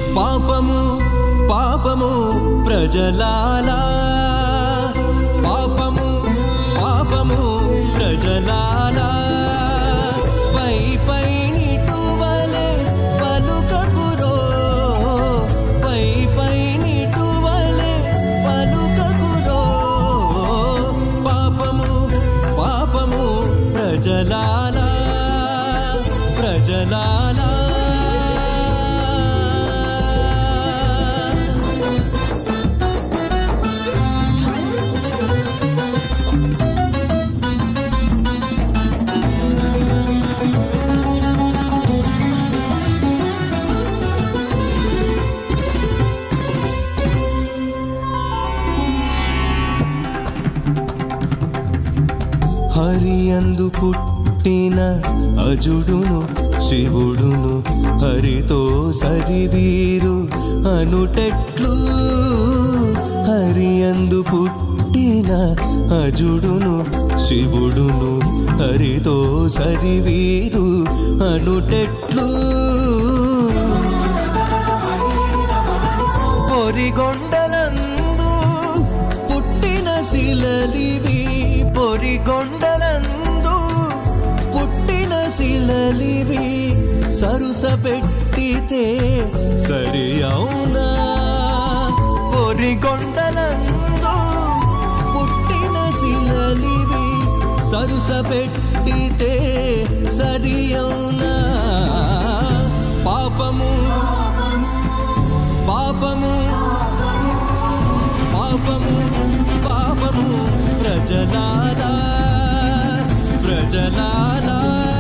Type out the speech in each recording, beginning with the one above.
పాపము పాపము ప్రజలాలా పాపము పాపము ప్రజలాలా పై పై నిటువలే పలుకకురో పై పై నిటువలే పలుకకురో పాపము పాపము ప్రజలాలా ప్రజలాలా హరియందు పుట్టిన అజుడును శివుడును హరితో సరివీరు అనుటెట్లు హరియందు పుట్టిన అజుడును శివుడును హరితో సరివీరు అనుటెట్లు పొరిగొండలందు పుట్టిన శిలలివి పొరిగొండలందు పుట్టిన శిలలివి సరుస పెట్టితే సరి అవునా పొరిగొండలందు పుట్టిన శిలలివి సరుస పెట్టితే సరి అవునా పాపము పాపము పాపము పాపము ప్రజలారా ప్రజలారా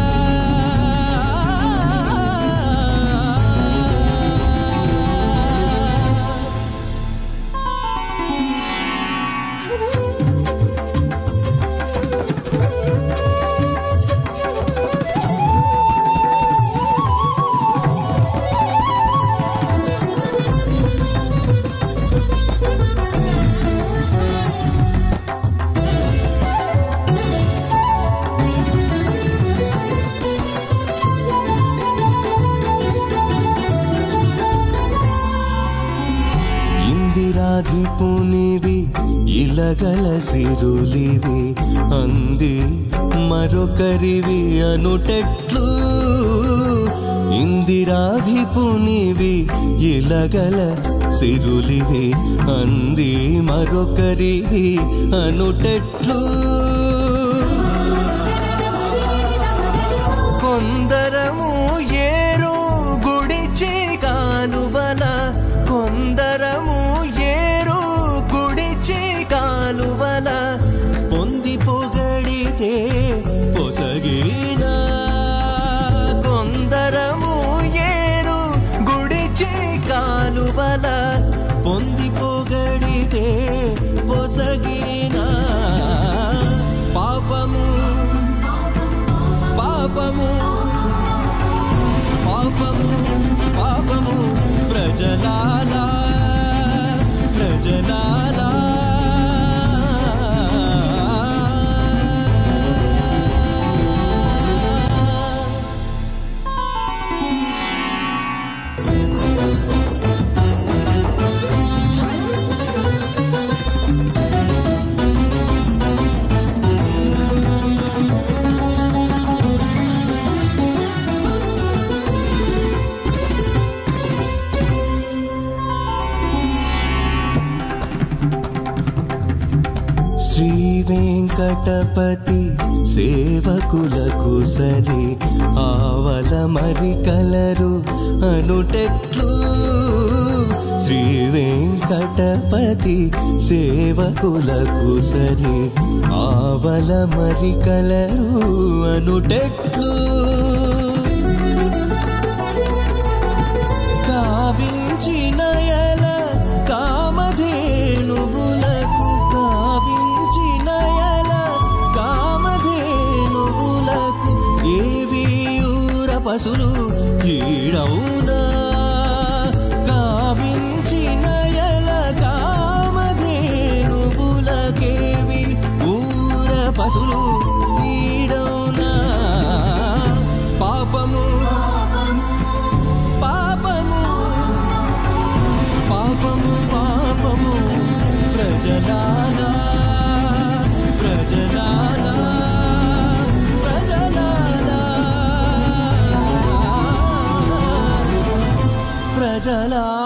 ఇందిరాధిపునివి ఇలగల సిరులివి అంది మరొకరివి అనుటెట్లు ఇందిరాధిపునివి ఇలగల సిరులివి అంది మరొకరివి అనుటెట్లు కొందరము ఏరు గుడిచి కాలువల కొందరము ఏరు గుడిచి కాలువల పొంది పొగడితే పొసగినా కొందరము ఏరు గుడిచి కాలువల పొంది పొగడితే పొసగినా పాపము పాపము పాపము పాపము ప్రజలాలా ప్రజలాలా శ్రీ వెంకటపతి సేవకులకు సరి ఆవల మరి కలరు అనుటెట్లు శ్రీ వెంకటపతి సేవకులకు సరి ఆవల మరి కలరు అనుటెట్లు కావించిన ఎల కామధేనువులకు కావించిన ఎల కామధేనువులకు ఏవి ఊర పశులు ఈడవునా కావించిన ఎల కామధేనువులకేవి ఊర పశులు ఈడవునా పాపము పాపము ప్రజలారా ప్రజలారా ప్రజలారా ప్రజలారా